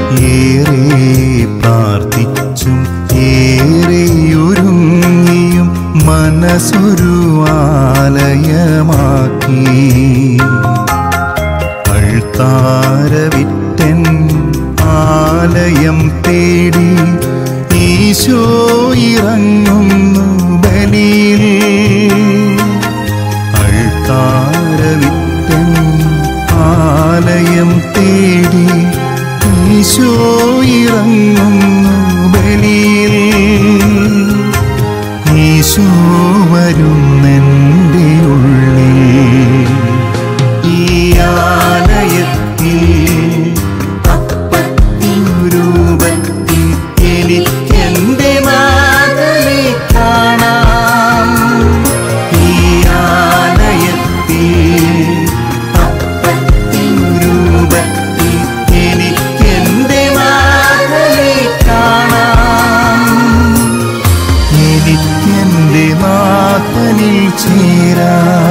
ഏറെ പ്രാർത്ഥിച്ചും ഏറെയൊരുങ്ങിയും മനസ്സൊരു ആലയമാക്കി അൾത്താരവിറ്റൻ ആലയം തേടി ഈശോ ഇറങ്ങുന്നു ബലിയിൽ അൾത്താരവിറ്റൻ ആലയം തേടി ഈശോ ഇറങ്ങുന്നു ബലിയിൽ ഈശോ വരുന്നെൻ്റെ ഉള്ളിൽ ഈ ആലയത്തിൽ അപ്പത്തിൻ രൂപത്തിൽ എനിക്കെന്റെ നാഥനെ കാണാം ഈ ആലയത്തിൽ അപ്പത്തിൻ രൂപത്തിൽ എനിക്കെന്റെ നാഥനെ കാണാം എനിക്കെന്റെ നാഥനിൽ ചേരാം